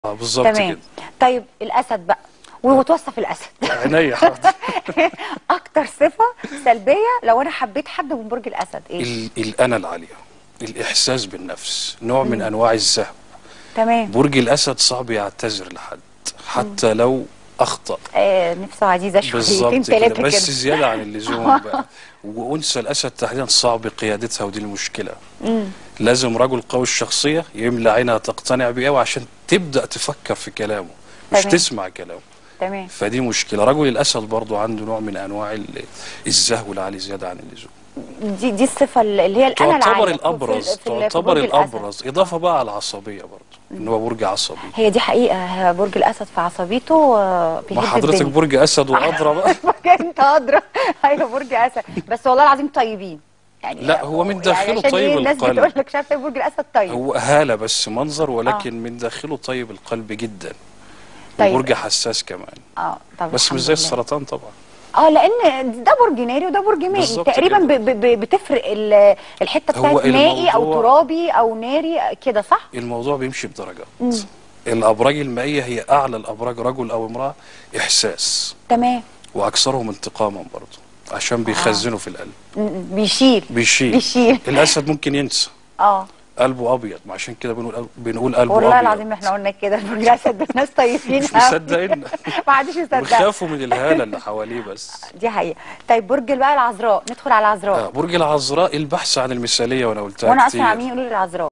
اه بالظبط تمام كده طيب الاسد بقى وتوصف الاسد عينيا حاضر اكتر صفه سلبيه لو انا حبيت حد من برج الاسد ايه ال- الانا العاليه الاحساس بالنفس نوع من انواع الزهو تمام برج الاسد صعب يعتذر لحد حتى لو اخطا آه نفسه عزيزه شويتين بالظبط كده ثلاثه بس كده زياده عن اللزوم بقى وانثى الاسد تحديدا صعب قيادتها ودي المشكله مم. لازم رجل قوي الشخصيه يملى عينها تقتنع بيه وعشان تبدا تفكر في كلامه مش تمام. تسمع كلامه تمام فدي مشكله رجل الاسد برضو عنده نوع من انواع ال- الزهو العالي زياده عن اللزوم دي دي الصفه اللي هي الانا تعتبر العاليه في- الابرز في- في- في تعتبر برج الأسد. الابرز اضافه بقى على العصبيه برضو ان هو برج عصبي هي دي حقيقه برج الاسد في عصبيته آه، ما بيهد حضرتك الدنيا. برج اسد وادرى بقى انت ادرى ايوه برج اسد بس والله العظيم طيبين يعني لا، هو من داخله عشان طيب إيه الناس القلب. بتقول لك مش عارفه إيه برج الاسد طيب هو هاله بس منظر ولكن من داخله طيب القلب جدا طيب. وبرج حساس كمان اه طب بس الحمد مش زي لله. السرطان طبعا اه لان ده برج ناري وده برج مائي بالظبط تقريبا كده. ب- ب- بتفرق ال- الحته هو بتاعت مائي او الموضوع- ترابي او ناري كده صح؟ الموضوع بيمشي بدرجات الابراج المائيه هي اعلى الابراج رجل او امراه احساس تمام واكثرهم انتقاما برضه عشان بيخزنوا في القلب م- م- بيشيل بيشيل بيشيل الاسد ممكن ينسى اه قلبه ابيض ما عشان كده بنقول بنقول قلبه والله ابيض العظيم احنا قلنا كده برج الاسد ناس طيبين مش أوي. مصدقين ما حدش يصدق بيخافوا من الهاله اللي حواليه بس دي حقيقه طيب برج بقى العذراء ندخل على العذراء آه برج العذراء البحث عن المثاليه وانا قلتها وانا كتير اصلا عاملين يقولوا لي العذراء